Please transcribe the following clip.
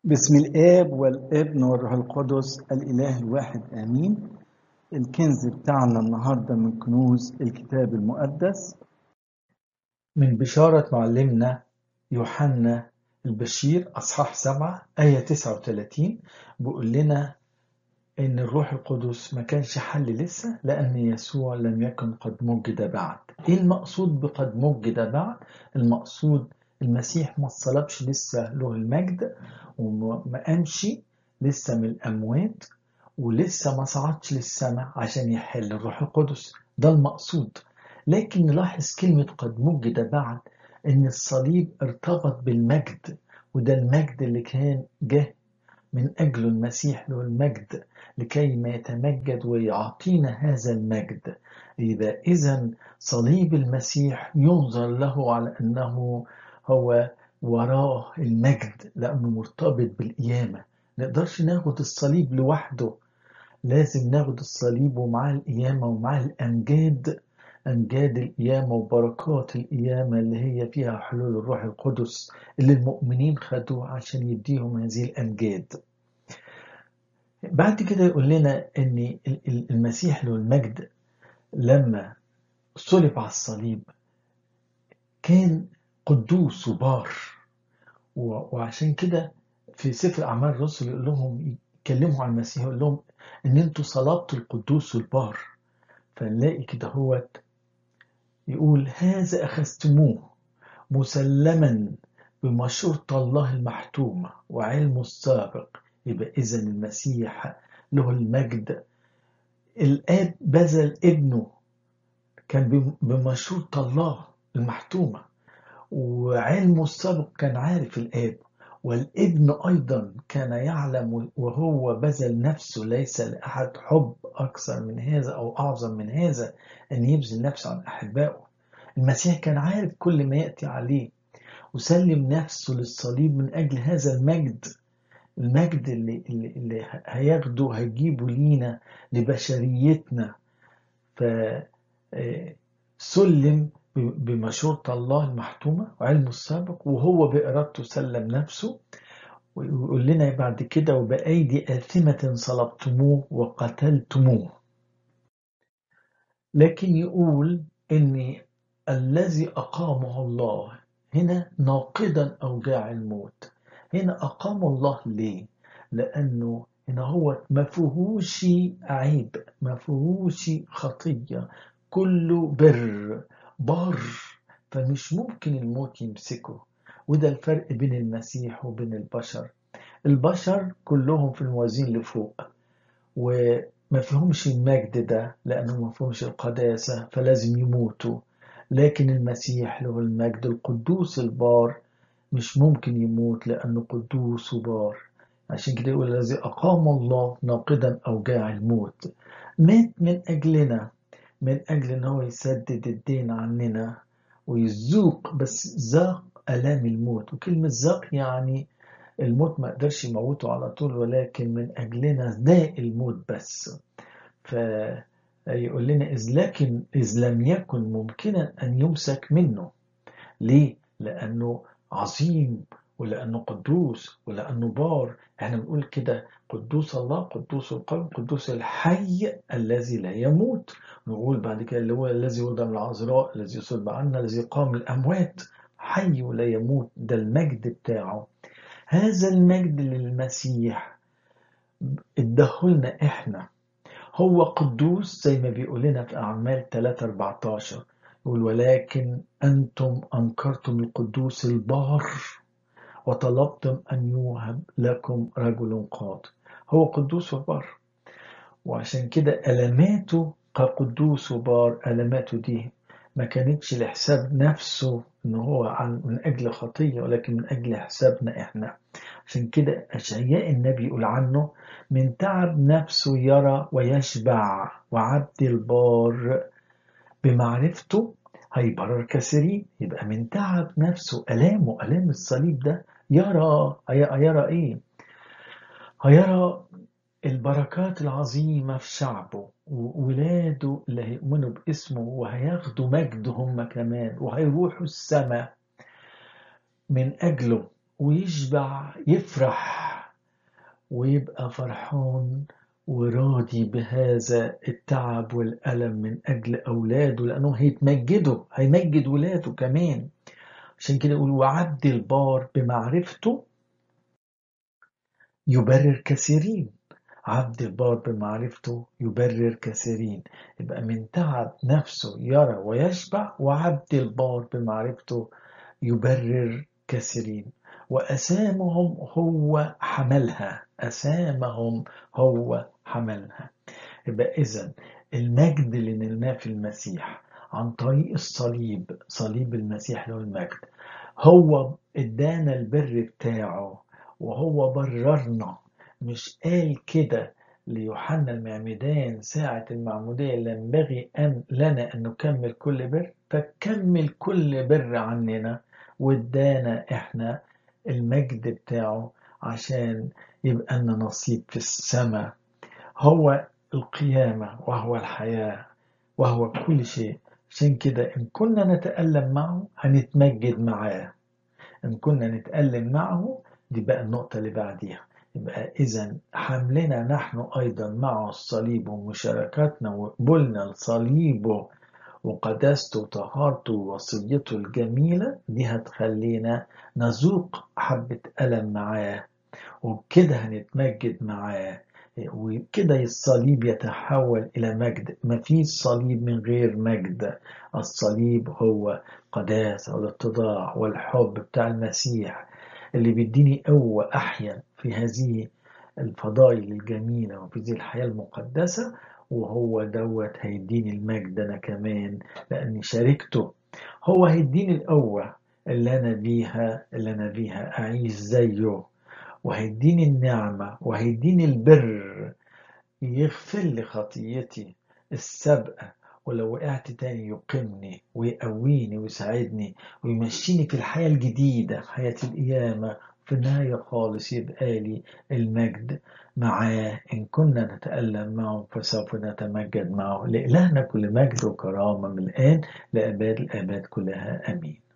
بسم الآب والابن والروح القدس الإله الواحد آمين الكنز بتاعنا النهاردة من كنوز الكتاب المقدس من بشارة معلمنا يوحنا البشير أصحاح سبعة آية 39 بيقول لنا إن الروح القدس ما كانش حل لسه لأن يسوع لم يكن قد مجد بعد إيه المقصود بقد مجد بعد؟ المقصود المسيح ما اتصلبش لسه له المجد وما قامش لسه من الأموات ولسه ما صعدش للسماء عشان يحل الروح القدس ده المقصود لكن نلاحظ كلمة قد مجد بعد إن الصليب ارتبط بالمجد وده المجد اللي كان جه من أجل المسيح له المجد لكي ما يتمجد ويعطينا هذا المجد إذا إذا صليب المسيح ينظر له على أنه هو وراه المجد لأنه مرتبط بالقيامة نقدرش ناخد الصليب لوحده لازم ناخد الصليب ومعاه القيامة ومعاه الأمجاد أمجاد القيامة وبركات القيامة اللي هي فيها حلول الروح القدس اللي المؤمنين خدوه عشان يديهم هذه الأمجاد بعد كده يقول لنا ان المسيح له المجد لما صلب على الصليب كان قدوس وبار وعشان كده في سفر اعمال الرسل يقول لهم يتكلموا عن المسيح يقول لهم ان انتوا صلبتوا القدوس والبار فنلاقي كده هوت يقول هذا اخذتموه مسلما بمشورة الله المحتومة وعلمه السابق يبقى إذا المسيح له المجد الآب بذل ابنه كان بمشورة الله المحتومة وعلمه السابق كان عارف الآب والابن أيضا كان يعلم وهو بذل نفسه ليس لأحد حب أكثر من هذا أو أعظم من هذا أن يبذل نفسه عن أحبائه المسيح كان عارف كل ما يأتي عليه وسلم نفسه للصليب من أجل هذا المجد المجد اللي, اللي, اللي هياخده هيجيبه لينا لبشريتنا فسلم بمشورة الله المحتومة وعلمه السابق وهو بإرادته سلم نفسه ويقول لنا بعد كده وبأيدي آثمة صلبتموه وقتلتموه لكن يقول إن الذي أقامه الله هنا ناقدا أوجاع الموت هنا أقام الله ليه؟ لأنه هنا هو ما فيهوش عيب ما فيهوش خطية كله بر بار فمش ممكن الموت يمسكه وده الفرق بين المسيح وبين البشر البشر كلهم في الموازين لفوق وما فيهمش المجد ده لأنه ما فيهمش القداسة فلازم يموتوا لكن المسيح له المجد القدوس البار مش ممكن يموت لأنه قدوس وبار عشان كده يقول الذي أقام الله ناقدا أوجاع الموت مات من أجلنا من أجل أن هو يسدد الدين عننا ويذوق بس ذاق آلام الموت وكلمة ذاق يعني الموت ما قدرش يموته على طول ولكن من أجلنا ذاق الموت بس فيقول لنا إذ لكن إذ لم يكن ممكنا أن يمسك منه ليه؟ لأنه عظيم ولأنه قدوس ولأنه بار احنا بنقول كده قدوس الله قدوس القلب قدوس الحي الذي لا يموت نقول بعد كده اللي هو الذي ولد من العذراء الذي صلب عنا الذي قام من الأموات حي ولا يموت ده المجد بتاعه هذا المجد للمسيح ادهولنا احنا هو قدوس زي ما بيقول لنا في أعمال 3 14 يقول ولكن أنتم أنكرتم القدوس البار وطلبتم أن يوهب لكم رجل قاضي هو قدوس وبار وعشان كده ألماته كقدوس وبار ألماته دي ما كانتش لحساب نفسه إن هو عن من أجل خطية ولكن من أجل حسابنا إحنا عشان كده أشعياء النبي يقول عنه من تعب نفسه يرى ويشبع وعبد البار بمعرفته هيبرر كثيرين يبقى من تعب نفسه ألامه ألام الصليب ده يرى هيرى إيه؟ هيرى البركات العظيمة في شعبه وولاده اللي هيؤمنوا باسمه وهياخدوا مجد هم كمان وهيروحوا السماء من أجله ويشبع يفرح ويبقى فرحان وراضي بهذا التعب والألم من أجل أولاده لأنه هيتمجدوا هيمجد ولاده كمان عشان كده يقول وعبد البار بمعرفته يبرر كثيرين عبد البار بمعرفته يبرر كثيرين يبقى من تعب نفسه يرى ويشبع وعبد البار بمعرفته يبرر كثيرين وأسامهم هو حملها أسامهم هو حملها يبقى إذا المجد اللي نلناه في المسيح عن طريق الصليب صليب المسيح له المجد هو ادانا البر بتاعه وهو بررنا مش قال كده ليوحنا المعمدان ساعة المعمودية ينبغي أن لنا أن نكمل كل بر فكمل كل بر عننا وادانا احنا المجد بتاعه عشان يبقى لنا نصيب في السماء هو القيامة وهو الحياة وهو كل شيء عشان كده إن كنا نتألم معه هنتمجد معاه إن كنا نتألم معه دي بقى النقطة اللي بعديها يبقى إذا حملنا نحن أيضا مع الصليب ومشاركتنا وقبولنا لصليبه وقداسته وطهارته ووصيته الجميلة دي هتخلينا نذوق حبة ألم معاه وبكده هنتمجد معاه وكده الصليب يتحول إلى مجد ما فيش صليب من غير مجد الصليب هو قداسة والاتضاع والحب بتاع المسيح اللي بيديني قوة أحيا في هذه الفضائل الجميلة وفي هذه الحياة المقدسة وهو دوت هيديني المجد أنا كمان لأني شاركته هو هيديني القوة اللي أنا بيها اللي أنا بيها أعيش زيه وهيديني النعمة وهيديني البر يغفر لي خطيتي السابقة ولو وقعت تاني يقمني ويقويني ويساعدني ويمشيني في الحياة الجديدة حياة القيامة في النهاية خالص يبقى لي المجد معاه إن كنا نتألم معه فسوف نتمجد معه لإلهنا كل مجد وكرامة من الآن لأباد الآباد كلها آمين